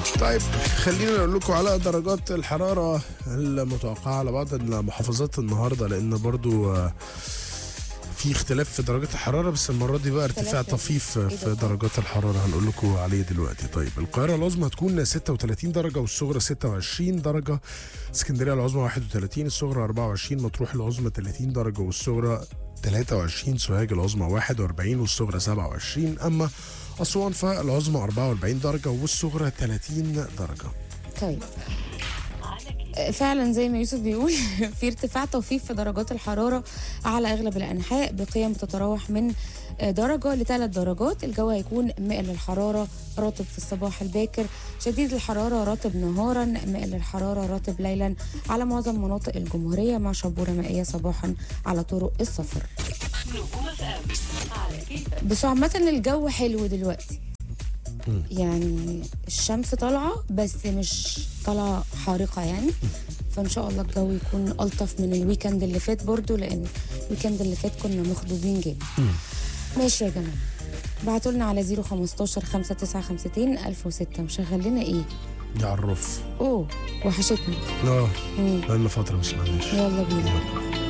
طيب خلينا نقول لكم على درجات الحرارة المتوقعة على بعض المحافظات النهاردة لأن برضو آه، في اختلاف في درجات الحرارة بس المرة دي بقى ارتفاع اختلاف طفيف إيه في ده؟ درجات الحرارة هنقول لكم عليه دلوقتي طيب القاهرة العظمى هتكون 36 درجة والصغرى 26 درجة اسكندرية العظمى 31 الصغرى 24 مطروح العظمى 30 درجة والصغرى 23 سوهاج العظمى 41 والصغرى 27 أما أسوان فالعظمى 44 درجة والصغرى 30 درجة طيب آه، فعلا زي ما يوسف بيقول في ارتفاع طفيف في درجات الحرارة على أغلب الأنحاء بقيم تتراوح من آه، درجة لثلاث درجات الجو هيكون مائل للحرارة رطب في الصباح الباكر شديد الحرارة رطب نهارا مائل للحرارة رطب ليلا على معظم مناطق الجمهورية مع شبورة مائية صباحا على طرق السفر بس عامة الجو حلو دلوقتي يعني الشمس طالعة بس مش طالعة حارقة يعني فإن شاء الله الجو يكون ألطف من الويكند اللي فات برضو لأن الويكند اللي فات كنا مخضوضين جدا ماشي يا جماعة بعتوا لنا على 015 5952 1006 مشغل لنا ايه؟ يعرف اوه وحشتني اه مم. بقالنا فترة ما سمعناش يلا بينا